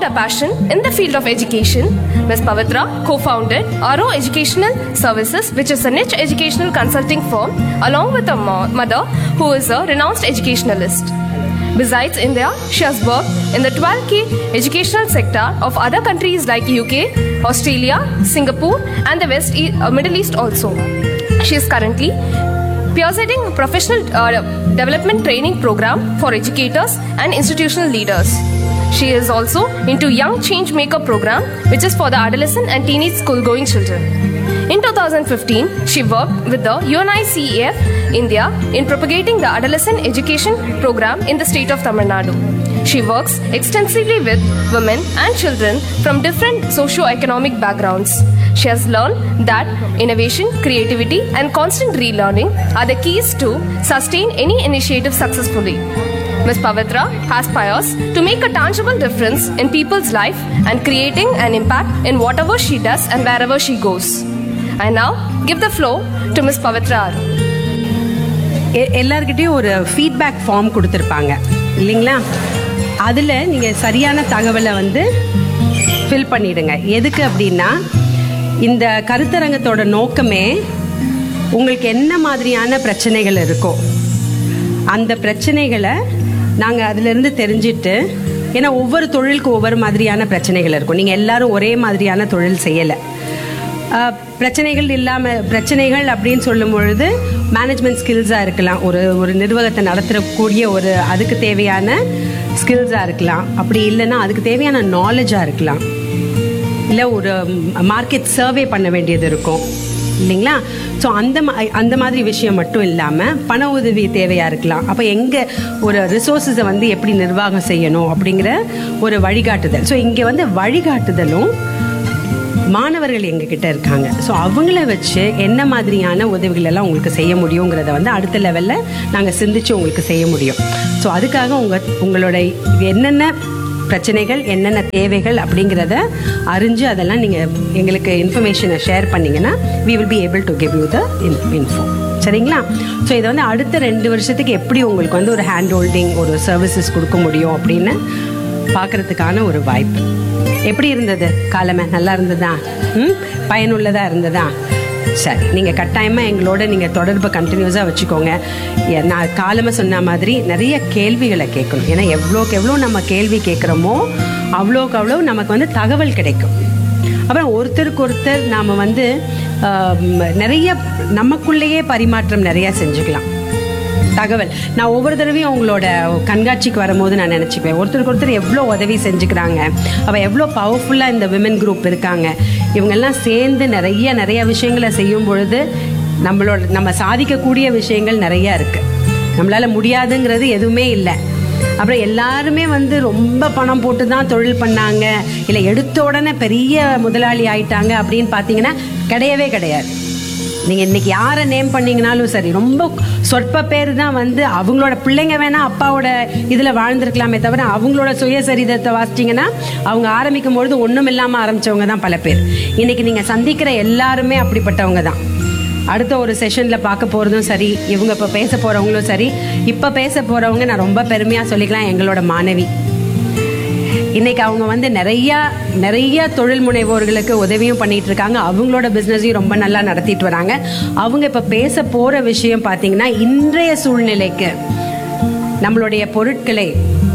her passion in the field of education, Ms. Pavitra co-founded RO Educational Services, which is a niche educational consulting firm, along with her mo- mother, who is a renowned educationalist. Besides India, she has worked in the 12 key educational sector of other countries like UK, Australia, Singapore, and the West e- uh, Middle East also. She is currently spearheading a professional uh, development training program for educators and institutional leaders. She is also into Young Change Maker program, which is for the adolescent and teenage school-going children. In 2015, she worked with the UNICEF India in propagating the adolescent education program in the state of Tamil Nadu. She works extensively with women and children from different socio-economic backgrounds. She has learned that innovation, creativity, and constant relearning are the keys to sustain any initiative successfully. Ms. Pavitra aspires to make a tangible difference in people's life and creating an impact in whatever she does and wherever she goes. I now give the floor to Ms. Pavitra Aru. எ- எல்லார்கிட்டயும் ஒரு feedback form கொடுத்துருப்பாங்க இல்லைங்களா அதில் நீங்கள் சரியான தகவலை வந்து fill பண்ணிடுங்க எதுக்கு அப்படின்னா இந்த கருத்தரங்கத்தோட நோக்கமே உங்களுக்கு என்ன மாதிரியான பிரச்சனைகள் இருக்கோ அந்த பிரச்சனைகளை நாங்கள் அதிலிருந்து தெரிஞ்சிட்டு ஏன்னா ஒவ்வொரு தொழிலுக்கும் ஒவ்வொரு மாதிரியான பிரச்சனைகள் இருக்கும் நீங்கள் எல்லாரும் ஒரே மாதிரியான தொழில் செய்யலை ஆஹ் பிரச்சனைகள் இல்லாமல் பிரச்சனைகள் அப்படின்னு சொல்லும் பொழுது மேனேஜ்மெண்ட் ஸ்கில்ஸாக இருக்கலாம் ஒரு ஒரு நிர்வாகத்தை நடத்தக்கூடிய ஒரு அதுக்கு தேவையான ஸ்கில்ஸாக இருக்கலாம் அப்படி இல்லைன்னா அதுக்கு தேவையான நாலேஜாக இருக்கலாம் இல்லை ஒரு மார்க்கெட் சர்வே பண்ண வேண்டியது இருக்கும் இல்லைங்களா ஸோ அந்த மா- அந்த மாதிரி விஷயம் மட்டும் இல்லாமல் பண உதவி தேவையாக இருக்கலாம் அப்போ எங்கே ஒரு ரிசோர்ஸஸை வந்து எப்படி நிர்வாகம் செய்யணும் அப்படிங்கிற ஒரு வழிகாட்டுதல் ஸோ இங்கே வந்து வழிகாட்டுதலும் மாணவர்கள் எங்ககிட்ட இருக்காங்க ஸோ அவங்கள வச்சு என்ன மாதிரியான உதவிகள் எல்லாம் உங்களுக்கு செய்ய முடியுங்கிறத வந்து அடுத்த லெவலில் நாங்கள் சிந்திச்சு உங்களுக்கு செய்ய முடியும் ஸோ அதுக்காக உங்கள் உங்களோட என்னென்ன பிரச்சனைகள் என்னென்ன தேவைகள் அப்படிங்கிறத அறிஞ்சு அதெல்லாம் நீங்கள் எங்களுக்கு இன்ஃபர்மேஷனை ஷேர் பண்ணீங்கன்னா we will be able to give you the info சரிங்களா ஸோ இதை வந்து அடுத்த ரெண்டு வருஷத்துக்கு எப்படி உங்களுக்கு வந்து ஒரு ஹேண்ட் ஹோல்டிங் ஒரு சர்வீசஸ் கொடுக்க முடியும் அப்படின்னு பார்க்கறதுக்கான ஒரு வாய்ப்பு எப்படி இருந்தது காலமே நல்லா இருந்ததா ம் பயனுள்ளதா இருந்ததா சரி நீங்கள் கட்டாயமாக எங்களோட நீங்கள் தொடர்பை கண்டினியூஸாக வச்சுக்கோங்க எ- நான் காலமே சொன்ன மாதிரி நிறைய கேள்விகளை கேட்கணும் ஏன்னா எவ்வளோக்கு எவ்வளோ நம்ம கேள்வி கேட்குறோமோ அவ்வளோக்கு அவ்வளோ நமக்கு வந்து தகவல் கிடைக்கும் அப்புறம் ஒருத்தருக்கு ஒருத்தர் நாம் வந்து ஆம், நிறைய நமக்குள்ளேயே பரிமாற்றம் நிறைய செஞ்சுக்கலாம் தகவல் நான் ஒவ்வொரு தடவையும் உங்களோட கண்காட்சிக்கு வரும்போது நான் நினச்சிக்குவேன் ஒருத்தருக்கு ஒருத்தர் எவ்வளோ உதவி செஞ்சுக்கிறாங்க அவள் எவ்வளோ பவர்ஃபுல்லாக இந்த விமன் குரூப் இருக்காங்க இவங்கெல்லாம் சேர்ந்து நிறைய நிறைய விஷயங்களை செய்யும் பொழுது நம்மளோட நம்ம சாதிக்கக்கூடிய விஷயங்கள் நிறைய இருக்குது நம்மளால் முடியாதுங்கிறது எதுவுமே இல்லை அப்புறம் எல்லாருமே வந்து ரொம்ப பணம் போட்டு தான் தொழில் பண்ணாங்க இல்லை எடுத்த உடனே பெரிய முதலாளி ஆயிட்டாங்க அப்படின்னு பார்த்தீங்கன்னா கிடையவே கிடையாது நீங்க இன்னைக்கு யாரை நேம் பண்ணீங்கனாலும் சரி ரொம்ப சொற்ப பேர் தான் வந்து அவங்களோட பிள்ளைங்க வேணா அப்பாவோட இதுல வாழ்ந்திருக்கலாமே தவிர அவங்களோட சுயசரிதத்தை வாசிச்சீங்கன்னா அவங்க ஆரம்பிக்கும் பொழுது ஒண்ணும் இல்லாம ஆரம்பிச்சவங்க தான் பல பேர் இன்னைக்கு நீங்க சந்திக்கிற எல்லாருமே அப்படிப்பட்டவங்க தான் அடுத்த ஒரு செஷன்ல பார்க்க போறதும் சரி இவங்க இப்ப பேச போறவங்களும் சரி இப்ப பேச போறவங்க நான் ரொம்ப பெருமையா சொல்லிக்கலாம் எங்களோட மாணவி இன்னைக்கு அவங்க வந்து நிறைய நிறைய தொழில் முனைவோர்களுக்கு உதவியும் பண்ணிட்டு இருக்காங்க அவங்களோட பிசினஸையும் ரொம்ப நல்லா நடத்திட்டு வராங்க அவங்க இப்ப பேச போற விஷயம் பாத்தீங்கன்னா இன்றைய சூழ்நிலைக்கு நம்மளுடைய பொருட்களை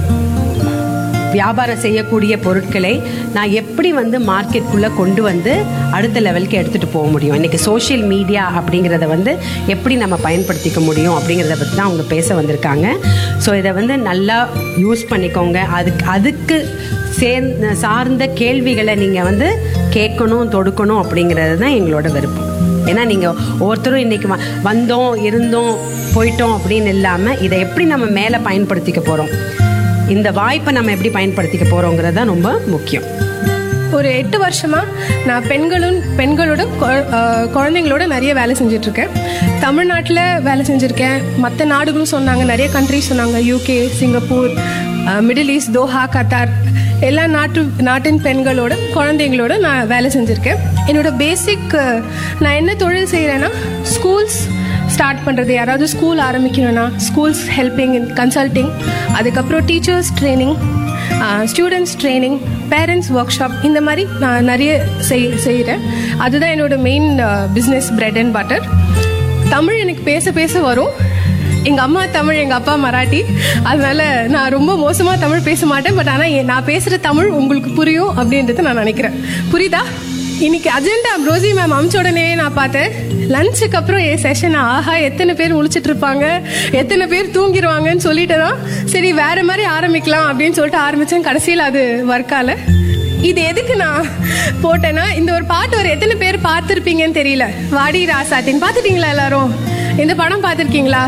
வியாபாரம் செய்யக்கூடிய பொருட்களை நான் எப்படி வந்து மார்க்கெட்டுக்குள்ளே கொண்டு வந்து அடுத்த லெவலுக்கு எடுத்துகிட்டு போக முடியும் இன்னைக்கு சோஷியல் மீடியா அப்படிங்கிறத வந்து எப்படி நம்ம பயன்படுத்திக்க முடியும் அப்படிங்கிறத பற்றி தான் அவங்க பேச வந்திருக்காங்க ஸோ இதை வந்து நல்லா யூஸ் பண்ணிக்கோங்க அதுக்கு அதுக்கு சேர்ந்த சார்ந்த கேள்விகளை நீங்கள் வந்து கேட்கணும் தொடுக்கணும் அப்படிங்கிறது தான் எங்களோட விருப்பம் ஏன்னா நீங்கள் ஒவ்வொருத்தரும் இன்னைக்கு வ- வந்தோம் இருந்தோம் போயிட்டோம் அப்படின்னு இல்லாமல் இதை எப்படி நம்ம மேலே பயன்படுத்திக்க போகிறோம் இந்த வாய்ப்பை நம்ம எப்படி பயன்படுத்திக்க போறோங்கிறது தான் ரொம்ப முக்கியம் ஒரு எட்டு வருஷமா நான் பெண்களும் பெண்களோட கொ- அஹ் குழந்தைங்களோட நிறைய வேலை செஞ்சுட்டு இருக்கேன் தமிழ்நாட்டில் வேலை செஞ்சுருக்கேன் மற்ற நாடுகளும் சொன்னாங்க நிறைய கண்ட்ரிஸ் சொன்னாங்க UK Singapore middle east Doha Qatar எல்லா நாட்டு நாட்டின் பெண்களோட குழந்தைங்களோட நான் வேலை செஞ்சுருக்கேன் என்னோட பேசிக் நான் என்ன தொழில் செய்கிறேன்னா ஸ்கூல்ஸ் ஸ்டார்ட் பண்ணுறது யாராவது ஸ்கூல் ஆரம்பிக்கணும்னா ஸ்கூல்ஸ் ஹெல்பிங் இன் கன்சல்டிங் அதுக்கப்புறம் teachers training students training parents work இந்த மாதிரி நான் நிறைய செய் செய்கிறேன் அதுதான் என்னோட main business bread and butter Tamil எனக்கு பேச பேச வரும் எங்கள் அம்மா தமிழ் எங்கள் அப்பா மராட்டி அதனால நான் ரொம்ப மோசமாக தமிழ் பேச மாட்டேன் பட் ஆனால் நான் பேசுகிற தமிழ் உங்களுக்கு புரியும் அப்படின்றத நான் நினைக்கிறேன் புரியுதா இன்னைக்கு அஜெண்டா ரோசி மேம் அமிச்ச உடனே நான் பார்த்தேன் லஞ்சுக்கு அப்புறம் என் செஷன் ஆஹா எத்தனை பேர் முழிச்சிட்டு இருப்பாங்க எத்தனை பேர் தூங்கிடுவாங்கன்னு சொல்லிட்டு தான் சரி வேற மாதிரி ஆரம்பிக்கலாம் அப்படின்னு சொல்லிட்டு ஆரம்பிச்சேன் கடைசியில் அது ஒர்க்கால இது எதுக்கு நான் போட்டேன்னா இந்த ஒரு பாட்டு ஒரு எத்தனை பேர் பார்த்துருப்பீங்கன்னு தெரியல வாடி ராசாத்தின் பார்த்துட்டீங்களா எல்லாரும் இந்த படம் பார்த்துருக்கீங்களா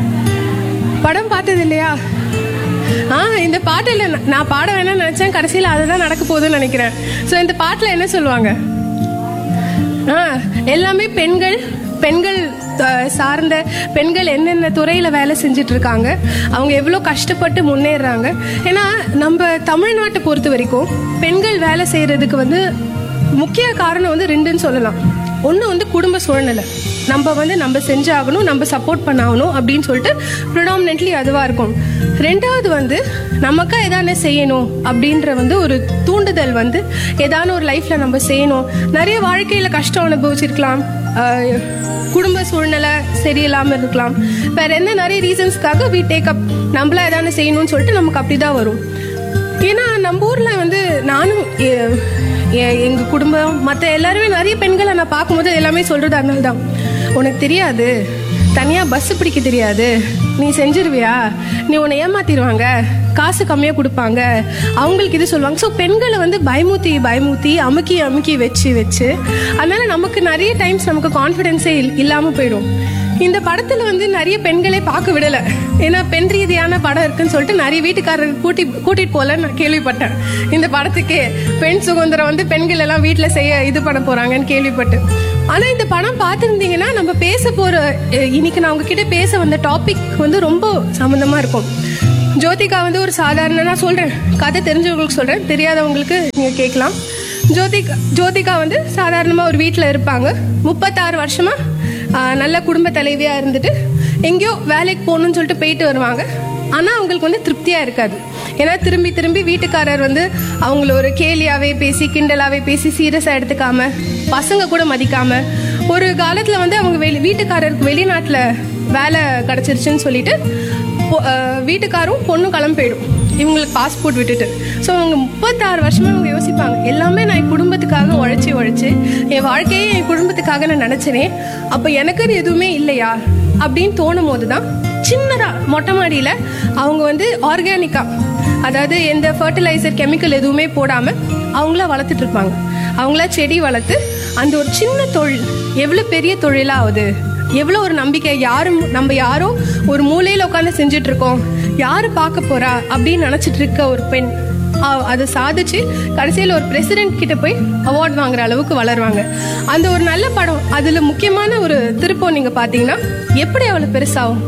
படம் பார்த்தது இல்லையா ஆ இந்த பாட்டில் நான் பாட வேணாம்னு நினைச்சேன் கடைசியில் அதுதான் நடக்க போகுதுன்னு நினைக்கிறேன் ஸோ இந்த பாட்டில் என்ன சொல்லுவாங்க ஆ எல்லாமே பெண்கள் பெண்கள் அஹ், சார்ந்த பெண்கள் என்னென்ன துறையில் வேலை செஞ்சுட்டு இருக்காங்க அவங்க எவ்வளோ கஷ்டப்பட்டு முன்னேறுறாங்க ஏன்னா நம்ம தமிழ்நாட்டை பொறுத்த வரைக்கும் பெண்கள் வேலை செய்கிறதுக்கு வந்து முக்கிய காரணம் வந்து ரெண்டுன்னு சொல்லலாம் ஒன்று வந்து குடும்ப சூழ்நிலை நம்ம வந்து நம்ம செஞ்சாகணும் நம்ம சப்போர்ட் பண்ணாகணும் அப்படின்னு சொல்லிட்டு ப்ரிடாமினென்ட்லி அதுவாக இருக்கும் ரெண்டாவது வந்து நமக்கா எதானே செய்யணும் அப்படின்ற வந்து ஒரு தூண்டுதல் வந்து ஏதான ஒரு லைஃப்பில் நம்ம செய்யணும் நிறைய வாழ்க்கையில் கஷ்டம் அனுபவிச்சிருக்கலாம் ஆஹ் குடும்ப சூழ்நிலை சரியில்லாமல் இருக்கலாம் வேற என்ன நிறைய ரீசன்ஸ்க்காக வி டேக் அப் நம்மளா எதானே செய்யணும்னு சொல்லிட்டு நமக்கு அப்படிதான் வரும் ஏன்னா நம்ம ஊர்ல வந்து நானும் எ- எ- எங்க குடும்பம் மற்ற எல்லாருமே நிறைய பெண்களை நான் பார்க்கும்போது எல்லாமே சொல்றது அதனால தான் உனக்கு தெரியாது தனியா பஸ் பிடிக்க தெரியாது நீ செஞ்சிருவியா நீ உன்னை ஏமாத்திடுவாங்க காசு கம்மியா கொடுப்பாங்க அவங்களுக்கு இது சொல்லுவாங்க ஸோ பெண்களை வந்து பயமுத்தி பயமுத்தி அமுக்கி அமுக்கி வச்சு வச்சு அதனால நமக்கு நிறைய டைம்ஸ் நமக்கு கான்ஃபிடென்ஸே இல்லாம போயிடும் இந்த படத்துல வந்து நிறைய பெண்களே பார்க்க விடல ஏன்னா பெண் ரீதியான படம் இருக்குன்னு சொல்லிட்டு நிறைய வீட்டுக்காரர் கூட்டி கூட்டிட்டு போல நான் கேள்விப்பட்டேன் இந்த படத்துக்கே பெண் சுதந்திரம் வந்து பெண்கள் எல்லாம் வீட்டுல செய்ய இது பண்ண போறாங்கன்னு கேள்விப்பட்டேன் ஆனா இந்த படம் பார்த்துருந்தீங்கன்னா நம்ம பேச போற அஹ், இன்னைக்கு நான் உங்ககிட்ட பேச வந்த டாபிக் வந்து ரொம்ப சம்பந்தமா இருக்கும் ஜோதிகா வந்து ஒரு சாதாரண நான் சொல்றேன் கதை தெரிஞ்சவங்களுக்கு சொல்றேன் தெரியாதவங்களுக்கு நீங்க கேட்கலாம் ஜோதிகா ஜோதிகா வந்து சாதாரணமா ஒரு வீட்டில் இருப்பாங்க முப்பத்தாறு வருஷமா ஆஹ், நல்ல குடும்ப தலைவியா இருந்துட்டு எங்கேயோ வேலைக்கு போகணும்னு சொல்லிட்டு போயிட்டு வருவாங்க ஆனா அவங்களுக்கு வந்து திருப்தியா இருக்காது ஏன்னா திரும்பி திரும்பி வீட்டுக்காரர் வந்து அவங்கள ஒரு கேலியாவே பேசி கிண்டலாவே பேசி சீரியஸா எடுத்துக்காம பசங்க கூட மதிக்காம ஒரு காலத்துல வந்து அவங்க வெளி வீட்டுக்காரருக்கு வெளிநாட்டுல வேலை கிடைச்சிருச்சுன்னு சொல்லிட்டு பொ- அஹ் வீட்டுக்காரும் பொண்ணும் கிளம்பி போயிடும் இவங்களுக்கு பாஸ்போர்ட் விட்டுட்டு ஸோ அவங்க முப்பத்தாறு வருஷமா அவங்க யோசிப்பாங்க எல்லாமே நான் என் குடும்பத்துக்காக உழைச்சி உழைச்சி என் வாழ்க்கையே என் குடும்பத்துக்காக நான் நினைச்சனே அப்போ எனக்குன்னு எதுவுமே இல்லையா அப்படின்னு தோணும் போது தான் சின்னதா மொட்டை மாடியில அவங்க வந்து ஆர்கானிக்கா அதாவது எந்த ஃபர்டிலைசர் கெமிக்கல் எதுவுமே போடாம அவங்கள வளர்த்துட்டு இருப்பாங்க அவங்கள செடி வளர்த்து அந்த ஒரு சின்ன தொழில் எவ்வளவு பெரிய தொழிலா ஆகுது எவ்வளோ ஒரு நம்பிக்கை யாரும் நம்ம யாரோ ஒரு மூலையில உட்காந்து செஞ்சுட்டு இருக்கோம் யாரு பார்க்க போறா அப்படின்னு நினைச்சிட்டு இருக்க ஒரு பெண் அ- அதை சாதிச்சு கடைசியில் ஒரு பிரசிடென்ட் கிட்ட போய் அவார்ட் வாங்குற அளவுக்கு வளருவாங்க அந்த ஒரு நல்ல படம் அதுல முக்கியமான ஒரு திருப்பம் நீங்க பாத்தீங்கன்னா எப்படி அவளை பெருசாகும்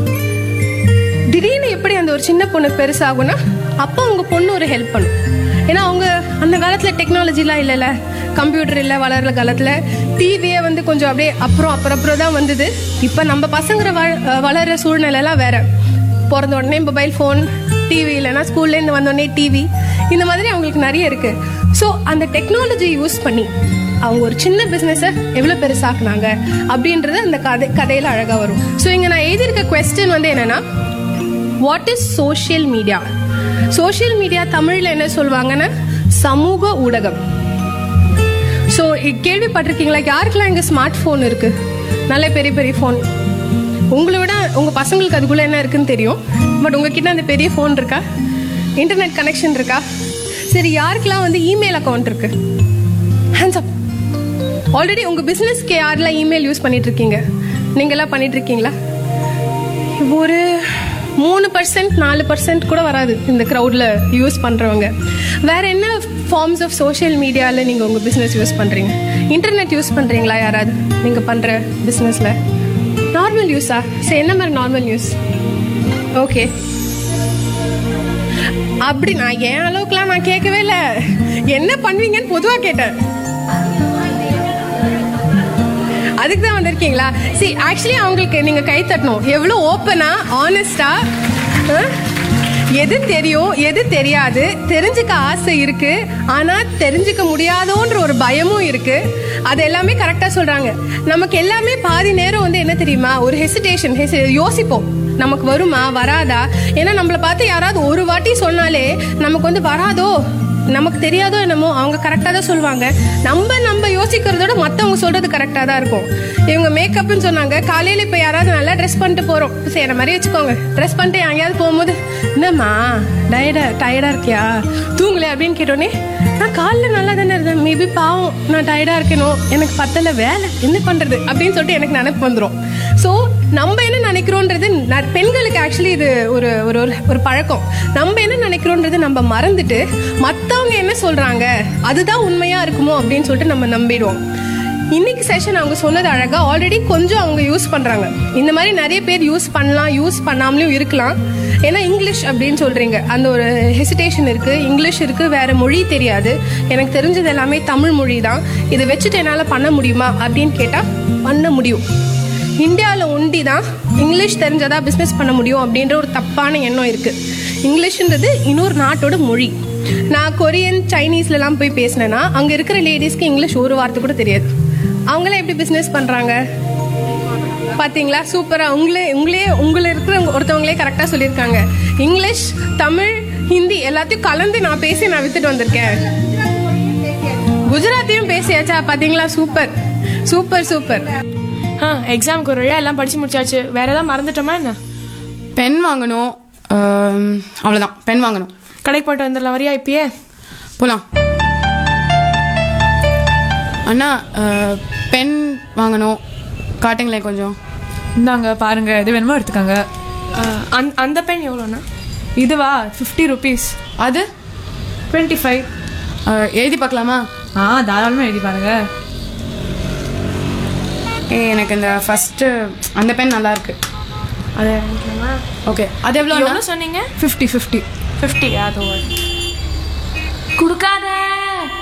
திடீர்னு எப்படி அந்த ஒரு சின்ன பொண்ணு பெருசாகும்னா அப்போ அவங்க பொண்ணு ஒரு ஹெல்ப் பண்ணும் ஏன்னா அவங்க அந்த காலத்துல டெக்னாலஜிலாம் இல்லைல்ல கம்ப்யூட்டர் இல்லை வளர்ற காலத்துல டிவியே வந்து கொஞ்சம் அப்படியே அப்புறம் அப்புறம் அப்புறம் தான் வந்தது இப்போ நம்ம பசங்கிற வ- வளர்ற சூழ்நிலைலாம் வேற பிறந்த உடனே மொபைல் ஃபோன் டிவி இல்லைன்னா ஸ்கூல்லேருந்து வந்தோடனே டிவி இந்த மாதிரி அவங்களுக்கு நிறைய இருக்கு ஸோ அந்த டெக்னாலஜி யூஸ் பண்ணி அவங்க ஒரு சின்ன பிஸ்னஸை எவ்வளோ பெருசாக்குனாங்க அப்படின்றது அந்த கதை கதையில் அழகாக வரும் ஸோ இங்கே நான் எழுதியிருக்க கொஸ்டின் வந்து என்னன்னா what is social media social media தமிழில் என்ன சொல்லுவாங்கன்னா சமூக ஊடகம் ஸோ கேள்விப்பட்டிருக்கீங்களா யாருக்கெல்லாம் இங்கே ஸ்மார்ட் ஃபோன் இருக்கு நல்ல பெரிய பெரிய ஃபோன் உங்களை விட உங்கள் பசங்களுக்கு அதுக்குள்ளே என்ன இருக்குன்னு தெரியும் பட் உங்ககிட்ட அந்த பெரிய ஃபோன் இருக்கா இன்டர்நெட் கனெக்ஷன் இருக்கா சரி யாருக்கெல்லாம் வந்து இமெயில் அக்கௌண்ட் இருக்கு ஹேண்ட்ஸ் அப் ஆல்ரெடி உங்கள் பிஸ்னஸ்க்கு யாரெல்லாம் இமெயில் யூஸ் பண்ணிட்டு இருக்கீங்க நீங்களாம் பண்ணிட்டு இருக்கீங்களா ஒரு மூணு பர்சன்ட் நாலு பர்சன்ட் கூட வராது இந்த க்ரௌடில் யூஸ் பண்ணுறவங்க வேற என்ன ஃபார்ம்ஸ் ஆஃப் சோஷியல் மீடியாவில் நீங்கள் உங்கள் பிஸ்னஸ் யூஸ் பண்ணுறீங்க இன்டர்நெட் யூஸ் பண்ணுறீங்களா யாராவது நீங்கள் பண்ணுற பிஸ்னஸில் நார்மல் யூஸா சரி என்ன மாதிரி நார்மல் யூஸ் ஓகே அப்படி நான் என் அளவுக்குலாம் நான் கேட்கவே இல்லை என்ன பண்ணுவீங்கன்னு பொதுவாக கேட்டேன் அதுக்கு தான் வந்திருக்கீங்களா சரி ஆக்சுவலி அவங்களுக்கு நீங்க கை தட்டணும் எவ்வளோ ஓப்பனா ஆனஸ்டா எது தெரியும் எது தெரியாது தெரிஞ்சுக்க ஆசை இருக்கு ஆனா தெரிஞ்சுக்க முடியாதோன்ற ஒரு பயமும் இருக்கு அது எல்லாமே கரெக்டா சொல்றாங்க நமக்கு எல்லாமே பாதி நேரம் வந்து என்ன தெரியுமா ஒரு ஹெசிடேஷன் யோசிப்போம் நமக்கு வருமா வராதா ஏன்னா நம்மளை பார்த்து யாராவது ஒரு வாட்டி சொன்னாலே நமக்கு வந்து வராதோ நமக்கு தெரியாதோ என்னமோ அவங்க கரெக்டாக தான் சொல்லுவாங்க நம்ம நம்ம யோசிக்கிறதோட மற்றவங்க சொல்றது கரெக்டாக தான் இருக்கும் இவங்க மேக்கப்னு சொன்னாங்க காலையில் இப்போ யாராவது நல்லா ட்ரெஸ் பண்ணிட்டு போகிறோம் செய்கிற மாதிரி வச்சுக்கோங்க ட்ரெஸ் பண்ணிட்டு எங்கேயாவது போகும்போது என்னம்மா டயர்டா டயர்டாக இருக்கியா தூங்கல அப்படின்னு கேட்டோன்னே நான் காலைல நல்லா தானே இருந்தேன் மேபி பாவம் நான் டயர்டாக இருக்கணும் எனக்கு பத்தல வேலை என்ன பண்ணுறது அப்படின்னு சொல்லிட்டு எனக்கு நினைப்பு வந்துடும் ஸோ நம்ம என்ன நினைக்கிறோன்றது ந- பெண்களுக்கு ஆக்சுவலி இது ஒரு ஒரு ஒரு- ஒரு பழக்கம் நம்ம என்ன நினைக்கிறோன்றது நம்ம மறந்துட்டு மற்றவங்க என்ன சொல்றாங்க அதுதான் உண்மையா இருக்குமோ அப்படின்னு சொல்லிட்டு நம்ம நம்பிடுவோம் இன்னைக்கு செஷன் அவங்க சொன்னது அழகா ஆல்ரெடி கொஞ்சம் அவங்க யூஸ் பண்றாங்க இந்த மாதிரி நிறைய பேர் யூஸ் பண்ணலாம் யூஸ் பண்ணாமலும் இருக்கலாம் ஏன்னா இங்கிலீஷ் அப்படின்னு சொல்றீங்க அந்த ஒரு ஹெசிடேஷன் இருக்கு இங்கிலீஷ் இருக்கு வேற மொழி தெரியாது எனக்கு தெரிஞ்சது எல்லாமே தமிழ் மொழி தான் இதை வச்சுட்டு என்னால் பண்ண முடியுமா அப்படின்னு கேட்டால் பண்ண முடியும் இந்தியாவில் ஒண்டி தான் இங்கிலீஷ் தெரிஞ்சதா பிஸ்னஸ் பண்ண முடியும் அப்படின்ற ஒரு தப்பான எண்ணம் இருக்கு இங்கிலீஷ்ன்றது இன்னொரு நாட்டோட மொழி நான் கொரியன் சைனீஸ்லலாம் போய் பேசினேன்னா அங்கே இருக்கிற லேடிஸ்க்கு இங்கிலீஷ் ஒரு வார்த்தை கூட தெரியாது அவங்களாம் எப்படி பிஸ்னஸ் பண்ணுறாங்க பாத்தீங்களா சூப்பரா உங்களே உங்களே உங்களை இருக்கிற ஒருத்தவங்களே கரெக்டா சொல்லியிருக்காங்க இங்கிலீஷ் தமிழ் ஹிந்தி எல்லாத்தையும் கலந்து நான் பேசி நான் வித்துட்டு வந்திருக்கேன் குஜராத்தியும் பேசியாச்சா பாத்தீங்களா சூப்பர் சூப்பர் சூப்பர் ஆ எக்ஸாமுக்கு ஒரு வழியாக எல்லாம் படிச்சு முடிச்சாச்சு வேற ஏதாவது மறந்துட்டோமா என்ன பென் வாங்கணும் ஆம், அவ்வளவுதான் பென் வாங்கணும் கடைக்கு போயிட்டு வந்துடலாம் வரியா இப்பயே போலாம் அண்ணா அஹ், பென் வாங்கணும் காட்டுங்களேன் கொஞ்சம் இந்தாங்க பாருங்க எது வேணுமோ எடுத்துக்கோங்க ஆ, அந்த அந்த பென் எவ்வளோண்ணா இதுவா ஃபிஃப்டி ருபீஸ் அது டுவெண்ட்டி ஃபைவ் அஹ், எழுதி பார்க்கலாமா ஆ தாராளமாக எழுதி பாருங்க ஏ எனக்கு இந்த ஃபர்ஸ்ட் அந்த பென் நல்லா இருக்கு அது வாங்கிக்கலாமா ஓகே அது எவ்வளோ எவ்வளோ சொன்னீங்க ஃபிஃப்டி ஃபிஃப்டி ஃபிஃப்டி அது கொடுக்காத